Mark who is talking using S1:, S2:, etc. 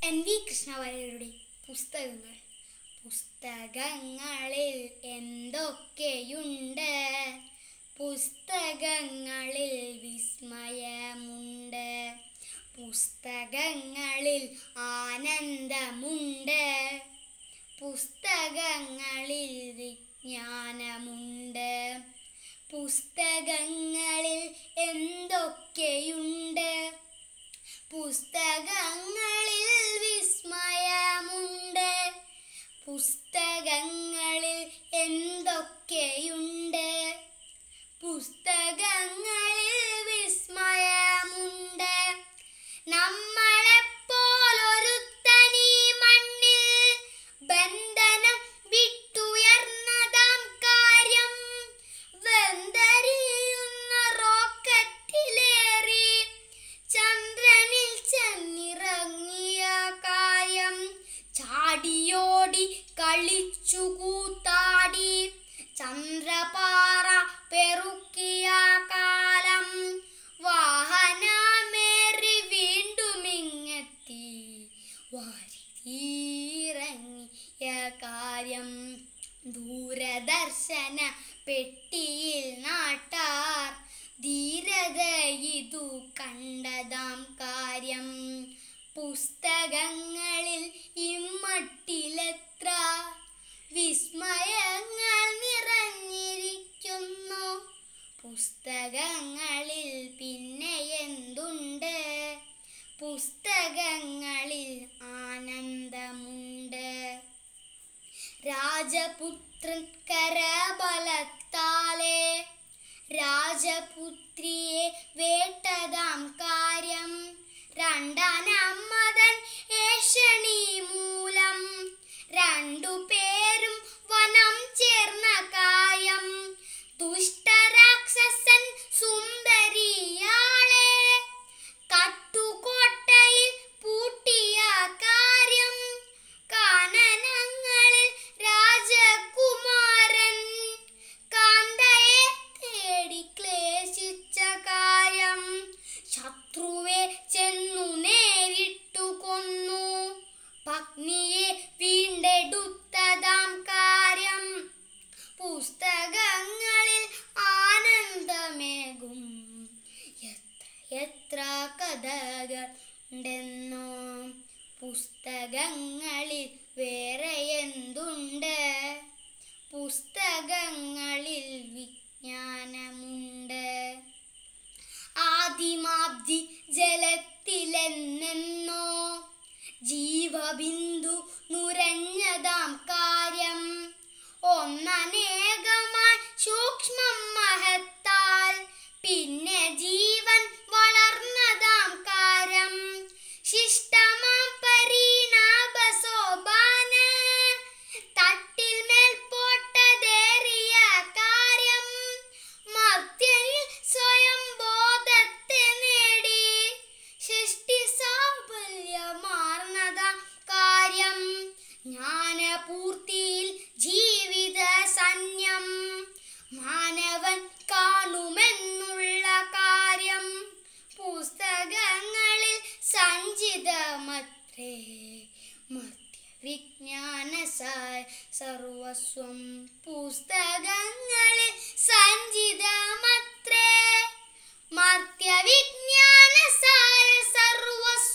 S1: N V കൃഷ്ണവാര്യരുടെ പുസ്തകങ്ങൾ പുസ്തകങ്ങളിൽ എന്തൊക്കെയുണ്ട് പുസ്തകങ്ങളിൽ വിസ്മയമുണ്ട് പുസ്തകങ്ങളിൽ ആനന്ദമുണ്ട് പുസ്തകങ്ങളിൽ വിജ്ഞാനമുണ്ട് പുസ്തകങ്ങളിൽ എന്തൊക്കെയുണ്ട് പുസ്തകങ്ങളിൽ വിസ്മയമുണ്ട് പുസ്തകങ്ങളിൽ എന്തൊക്കെയുണ്ട് പുസ്തകങ്ങളിൽ വിസ്മയമുണ്ട് നമ്മളെപ്പോലൊരുത്തനീ മണ്ണിൽ ബന്ധനം വിട്ടുയർന്നതാം കാര്യം വെന്തരിയുന്ന റോക്കറ്റിലേറി ചന്ദ്രനിൽ ചെന്നിറങ്ങിയ കാര്യം ചാടിയോടി കളിച്ചു കൂത്താടി ചന്ദ്രപാറ പെറുക്കിയ കാലം വാഹനമേറി വീണ്ടുമിങ്ങെത്തി വാരിറങ്ങിയ കാര്യം ദൂരദർശന പെട്ടിയിൽ നാട്ടാർ ധീരത ഇതു കണ്ടതാം കാര്യം പുസ്തകങ്ങളിൽ ഇമ്മട്ടിലെത്ര വിസ്മയങ്ങൾ നിറഞ്ഞിരിക്കുന്നു പുസ്തകങ്ങളിൽ പിന്നെ എന്തുണ്ട് പുസ്തകങ്ങളിൽ ആനന്ദമുണ്ട് രാജപുത്രൻ കരബലത്താലെ രാജപുത്രിയെ വേട്ടതാം കാര്യം രണ്ടാനമ്മതൻ ഏഷണി മൂലം രണ്ടു പേരും വനം ചേർന്ന കായം ദുഷ്ടരാക്ഷസൻ സുന്ദരിയാളെ കട്ടുകോട്ടയിൽ പൂട്ടിയ കാര്യം കാനനങ്ങളിൽ രാജകുമാരൻ കാന്തയെ തേടി ക്ലേശിച്ച കാര്യം ശത്രുവെ ചെന്നു നേരിട്ടു കൊന്നു പത്നിയെ വീണ്ടെടുത്തതാം കാര്യം പുസ്തകങ്ങളിൽ ആനന്ദമേകും എത്ര എത്ര കഥകൾ ഉണ്ടെന്നോ പുസ്തകങ്ങളിൽ വേറെ എന്തുണ്ട് പുസ്തകങ്ങളിൽ വിജ്ഞാനമുണ്ട് ആദിമാബ്ദി ജലത്തിലെന്നെന്നോ ജീവബിന്ദു നുരഞ്ഞതാം കാര്യം ഒന്നനേകമായി സൂക്ഷ്മം മഹത്താൽ പിന്നെ ജീവൻ വളർന്നതാം കാര്യം ശിഷ്ടമാം പരിണാമ സോപാന തട്ടിൽ മേൽ പോട്ടതേറിയ കാര്യം മധ്യയിൽ സ്വയം ബോധത്തെ നേടി സൃഷ്ടി സാഫല്യമാർന്നതാം കാര്യം ജ്ഞാനപൂർത്തിയിൽ ജീവിത സന്യം മാനവൻ കാണുമെന്നുള്ള കാര്യം പുസ്തകങ്ങളിൽ സഞ്ചിതമത്രേ മർത്യവിജ്ഞാന സർവസ്വം പുസ്തകങ്ങളിൽ സഞ്ചിതമത്രേ മർത്യവിജ്ഞാന സർവസ്വം